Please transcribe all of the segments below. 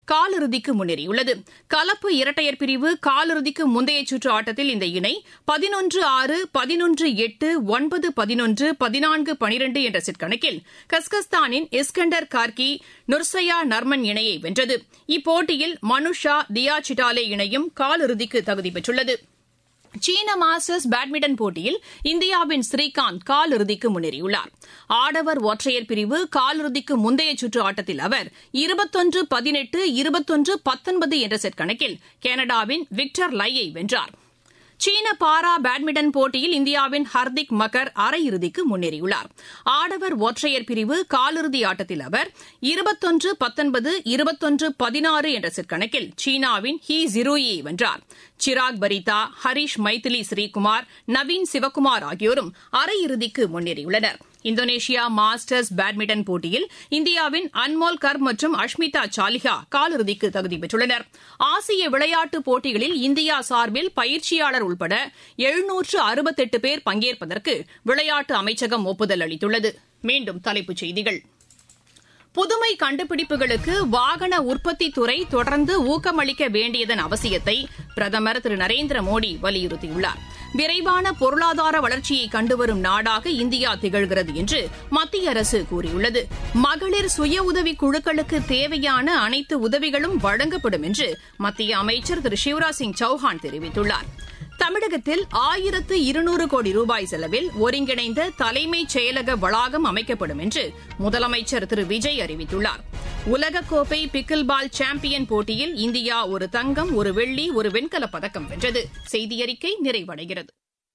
காலிறுதிக்கு முன்னேறியுள்ளது கலப்பு இரட்டையர் பிரிவு காலிறுதிக்கு முந்தைய சுற்று ஆட்டத்தில் இந்த இணை பதினொன்று ஆறு பதினொன்று எட்டு ஒன்பது பதினொன்று பதினான்கு பனிரெண்டு என்ற செட் கணக்கில் கஸ்கஸ்தானின் இஸ்கண்டர் கார்கி நுர்சயா நர்மன் இணையை வென்றது இப்போட்டியில் மனுஷா தியா சிட்டாலே இணையும் காலிறுதிக்கு தகுதி பெற்றுள்ளது சீன மாஸ்டர்ஸ் பேட்மிண்டன் போட்டியில் இந்தியாவின் ஸ்ரீகாந்த் காலிறுதிக்கு முன்னேறியுள்ளார் ஆடவர் ஒற்றையர் பிரிவு காலிறுதிக்கு முந்தைய சுற்று ஆட்டத்தில் அவர் இருபத்தொன்று பதினெட்டு இருபத்தொன்று பத்தொன்பது என்ற செட் கணக்கில் கனடாவின் விக்டர் லையை வென்றார் சீன பாரா பேட்மிண்டன் போட்டியில் இந்தியாவின் ஹர்திக் மக்கர் அரையிறுதிக்கு முன்னேறியுள்ளார் ஆடவர் ஒற்றையர் பிரிவு காலிறுதி ஆட்டத்தில் அவர் இருபத்தொன்று பத்தொன்பது இருபத்தொன்று பதினாறு என்ற செட் கணக்கில் சீனாவின் ஹி ஜிரோயை வென்றார் சிராக் பரிதா ஹரிஷ் மைதிலி ஸ்ரீகுமார் நவீன் சிவக்குமார் ஆகியோரும் அரையிறுதிக்கு முன்னேறியுள்ளனர் இந்தோனேஷியா மாஸ்டர்ஸ் பேட்மிண்டன் போட்டியில் இந்தியாவின் அன்மோல் கர் மற்றும் அஷ்மிதா சாலிஹா காலிறுதிக்கு தகுதி பெற்றுள்ளனர் ஆசிய விளையாட்டுப் போட்டிகளில் இந்தியா சார்பில் பயிற்சியாளர் உள்பட எழுநூற்று அறுபத்தெட்டு பேர் பங்கேற்பதற்கு விளையாட்டு அமைச்சகம் ஒப்புதல் அளித்துள்ளது மீண்டும் தலைப்புச் செய்திகள் புதுமை கண்டுபிடிப்புகளுக்கு வாகன உற்பத்தி துறை தொடர்ந்து ஊக்கமளிக்க வேண்டியதன் அவசியத்தை பிரதமர் திரு நரேந்திர மோடி வலியுறுத்தியுள்ளார் விரைவான பொருளாதார வளர்ச்சியை கண்டுவரும் நாடாக இந்தியா திகழ்கிறது என்று மத்திய அரசு கூறியுள்ளது மகளிர் சுய உதவி குழுக்களுக்கு தேவையான அனைத்து உதவிகளும் வழங்கப்படும் என்று மத்திய அமைச்சர் திரு சிவராஜ் சிங் சௌஹான் தெரிவித்துள்ளார் தமிழகத்தில் ஆயிரத்து இருநூறு கோடி ரூபாய் செலவில் ஒருங்கிணைந்த தலைமைச் செயலக வளாகம் அமைக்கப்படும் என்று முதலமைச்சர் திரு விஜய் அறிவித்துள்ளார் உலகக்கோப்பை பிக்கில் பால் சாம்பியன் போட்டியில் இந்தியா ஒரு தங்கம் ஒரு வெள்ளி ஒரு வெண்கலப் பதக்கம் வென்றது செய்தியறிக்கை நிறைவடைகிறது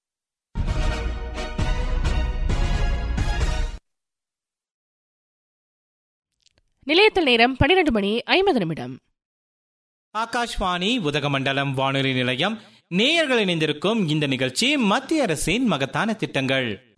நிலையத்தில் நேரம் பன்னிரண்டு மணி ஐம்பது நிமிடம் ஆகாஷ்வாணி உதகமண்டலம் வானொலி நிலையம் நேயர்கள் இணைந்திருக்கும் இந்த நிகழ்ச்சி மத்திய அரசின் மகத்தான திட்டங்கள்